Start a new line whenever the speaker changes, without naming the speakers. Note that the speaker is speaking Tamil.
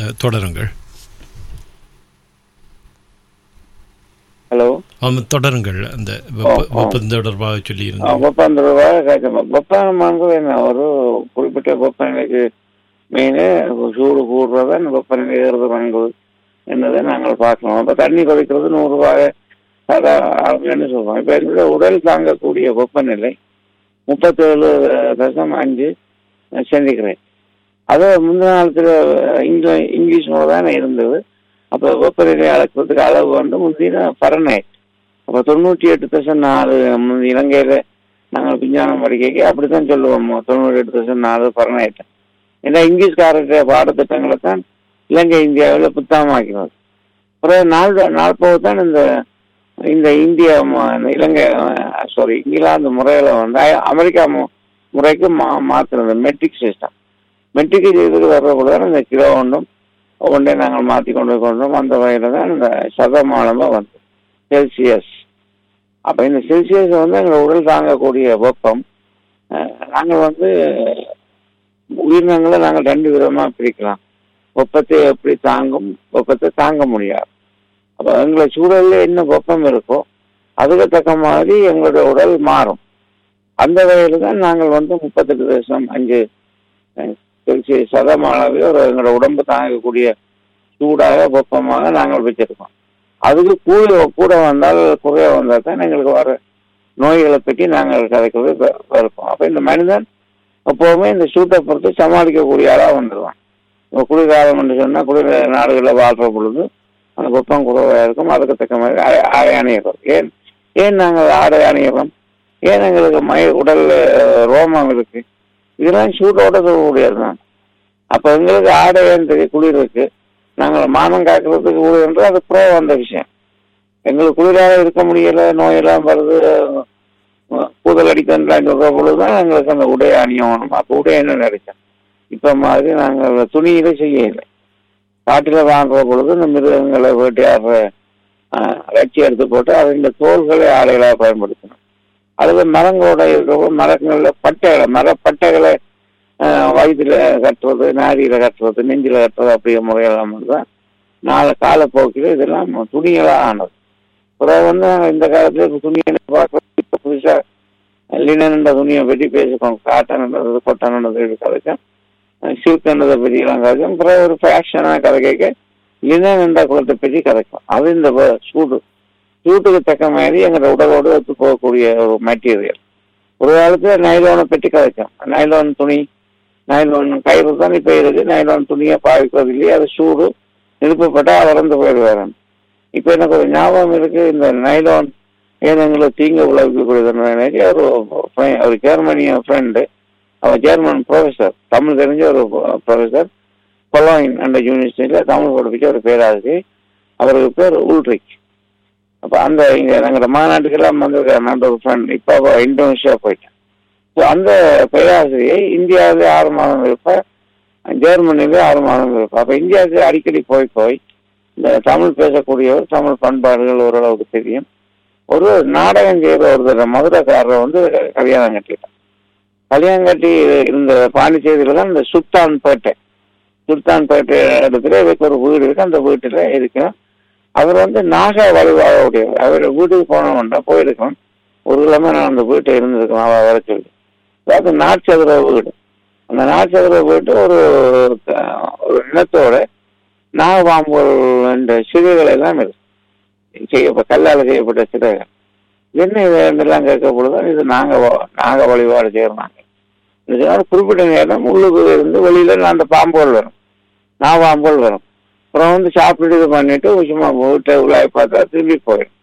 தொடருங்கள்
ஹலோ
ஆமாம் தொடருங்கள் அந்த வெப்ப வெப்பம் தொடர்பாக சொல்லியிருந்தோம்
வெப்பம் ரூபாய் வெப்பமானது என்ன ஒரு குறிப்பிட்ட வெப்பநிலைக்கு மெயினு சூடு கூடுறத வெப்பநிலை ஏறுறது வாங்குவது என்னதை நாங்கள் பார்க்கணும் அப்போ தண்ணி கொதிக்கிறது நூறு ரூபாய் அப்படின்னு சொல்றோம் இப்போ என்னுடைய உடல் தாங்கக்கூடிய வெப்பநிலை முப்பத்தேழு தசம் அஞ்சு சென்டிகிரேட் அது முந்தின காலத்தில் இங்கில இங்கிலீஷ் மூலம் தானே இருந்தது அப்போ வெப்பநிலை அளக்கிறதுக்கு அளவு வந்து முந்தின பரநைட் அப்போ தொண்ணூற்றி எட்டு தசம் நாலு முந்தி இலங்கையில் நாங்கள் விஞ்ஞானம் படிக்க அப்படித்தான் சொல்லுவோம் தொண்ணூற்றி எட்டு தசம் நாலு பரநைட் ஏன்னா இங்கிலீஷ்காரருடைய பாடத்திட்டங்களை தான் இலங்கை இந்தியாவில் புத்தகமாக்கினது அப்புறம் நாள் நாள் போக தான் இந்த இந்த இந்திய ம- இந்த இலங்கை சாரி இங்கிலாந்து முறையில் வந்து அ- அமெரிக்கா மு- முறைக்கு மா மாற்றினது மெட்ரிக் சிஸ்டம் மெட்ரிக் இதுக்கு வர்ற கூட தான் இந்த கிலோ ஒன்றும் ஒன்றே நாங்கள் மாற்றி கொண்டு கொண்டோம் அந்த வகையில் தான் இந்த சதமானமாக வந்து செல்சியஸ் அப்போ இந்த செல்சியஸ் வந்து எங்கள் உடல் தாங்கக்கூடிய வெப்பம் அஹ், நாங்கள் வந்து உயிரினங்களை நாங்கள் ரெண்டு விதமாக பிரிக்கலாம் வெப்பத்தை எப்படி தாங்கும் வெப்பத்தை தாங்க முடியாது அப்போ எங்களை சூழலில் என்ன வெப்பம் இருக்கோ அதுக்கு தக்க மாதிரி எங்களுடைய உடல் மாறும் அந்த வகையில் தான் நாங்கள் வந்து முப்பத்தெட்டு தசம் அஞ்சு அஹ், செல்சியஸ் சதம் அளவில் ஒரு எங்களோட உடம்பு தாங்கக்கூடிய சூடாக வெப்பமாக நாங்கள் வச்சிருக்கோம் அதுக்கு கூட கூட வந்தால் குறைய வந்தால் தான் எங்களுக்கு வர நோய்களை பற்றி நாங்கள் கதைக்கிறது வெ- வெறுப்போம் அப்போ இந்த மனிதன் எப்போவுமே இந்த சூட்டை பொறுத்து சமாளிக்கக்கூடிய ஆளாக வந்துடுவான் இப்போ குளிர்காலம் என்று சொன்னால் குளிர் நாடுகளில் வாழ்கிற பொழுது அந்த வெப்பம் குறைவாக இருக்கும் அதுக்கு தக்க மாதிரி ஆடை ஆடை அணியிறோம் ஏன் ஏன் நாங்கள் ஆடை அணியிறோம் ஏன் எங்களுக்கு மய உடல்ல ரோமம் இருக்கு இதெல்லாம் சூட்டோட சொல்லக்கூடியது தான் அப்போ எங்களுக்கு ஆடை ஏன் தெரியும் குளிர் இருக்கு நாங்கள் மானம் காக்கிறதுக்கு குளிர் என்று அது ப்ரோ வந்த விஷயம் எங்களுக்கு குளிராக இருக்க முடியல நோயெல்லாம் வருது அஹ் கூதல் அடிக்கலாம் சொல்ற பொழுதுதான் எங்களுக்கு அந்த உடை அணியணும் அப்போ உடை என்ன நினைச்சோம் இப்ப மாதிரி நாங்கள் துணியில செய்யலை காட்டில வாங்குற பொழுது இந்த மிருகங்களை வேட்டையாடுற அஹ், இறைச்சி எடுத்து போட்டு அதில் தோள்களை ஆடைகளாக பயன்படுத்தணும் அதுல மரங்களோட இருக்கிற மரங்களில் பட்டைகளை மரப்பட்டைகளை அஹ், வயிற்றுல கட்டுறது நாரியில கட்டுறது நெஞ்சில கட்டுறது அப்படிங்கிற முறையெல்லாம் தான் நாலு காலப்போக்கில் இதெல்லாம் துணிகளாக ஆனது பிறகு வந்து நாங்கள் இந்த காலத்துல இப்ப துணியை பார்க்குறோம் இப்போ புதுசாக லினன்ன்ற துணியை பற்றி பேசிக்கோம் காட்டன்ன்றது கொட்டன்ன்றது கதைக்கும் சில்க்ன்றதை பற்றி எல்லாம் கதைக்கும் பிறகு ஒரு ஃபேஷனாக கதை கேட்க லினன் என்ற குலத்தை பற்றி கதைக்கும் அது இந்த வ- சூடு சூட்டுக்கு தக்க மாதிரி எங்களோட உடலோடு ஒத்து போகக்கூடிய ஒரு மெட்டீரியல் ஒரு காலத்துல நைலோனை பற்றி கதைக்கும் நைலோன் துணி நைலோன் கயிறு தான் இப்போ இருக்கு நைலோன் துணியை பாவிக்கிறது இல்லையே அது சூடு நிரப்பப்பட்டா வறந்து போயிடுவாரு இப்போ எனக்கு ஒரு ஞாபகம் இருக்கு இந்த நைலான் ஏன் எங்களுக்கு தீங்கு விளைவிக்கக்கூடியது ஒரு friend- ஒரு ஜெர்மனிய ஃப்ரெண்டு அவர் ஜெர்மன் ப்ரொஃபஸர் தமிழ் தெரிஞ்ச ஒரு ப்ரொஃபஸர் கொலோயின் அந்த யூனிவர்சிட்டியில் தமிழ் படிப்பிச்ச ஒரு பேராசிரியர் அவருக்கு பேர் உல்ரிக் அப்போ அந்த இங்கே நாங்கள் மாநாட்டுக்கெல்லாம் வந்திருக்காரு நான் ஒரு ஃப்ரெண்ட் இப்போ அவ இந்தோனேஷியா போயிட்டேன் ஸோ அந்த பேராசிரியை இந்தியாவிலே ஆறு மாதம் இருப்பேன் ஜெர்மனிலே ஆறு மாதம் இருப்பேன் அப்போ இந்தியாவுக்கு அடிக்கடி போய் போய் இந்த தமிழ் பேசக்கூடியவர் தமிழ் பண்பாடுகள் ஓரளவுக்கு தெரியும் ஒரு நாடகம் செய்கிற ஒருத்தர் மதுரைக்காரர் வந்து கல்யாணம் கட்டிட்டான் கல்யாணம் கட்டி இருந்த பாண்டிச்சேரியில தான் இந்த சுல்தான் பேட்டை சுல்தான் பேட்டை இடத்துல இதுக்கு ஒரு வீடு இருக்கு அந்த வீட்டுல இருக்கும் அவர் வந்து நாக வழிபாடுடையவர் அவர் வீட்டுக்கு போனோம்னா போயிருக்கோம் ஒரு கிழமை நான் அந்த வீட்டை இருந்திருக்கோம் அவ வர சொல்லி அதாவது நாட்சதுர வீடு அந்த நாட்சதுர வீட்டு ஒரு அஹ், ஒரு இனத்தோட நாகபாம்புகள் என்ற சிலைகள் எல்லாம் இருக்கு செய்ய கல்லால் செய்யப்பட்ட சிலைகள் என்ன இதெல்லாம் கேட்க பொழுது இது நாங்க வ- நாங்க வழிபாடு செய்யறாங்க இதனால குறிப்பிட்ட நேரம் உள்ளுக்கு இருந்து வெளியில அந்த பாம்புகள் வரும் நாகபாம்புகள் வரும் அப்புறம் வந்து சாப்பிட்டு இது பண்ணிட்டு சும்மா வீட்டை உள்ளாய் பார்த்தா திரும்பி போயிடும்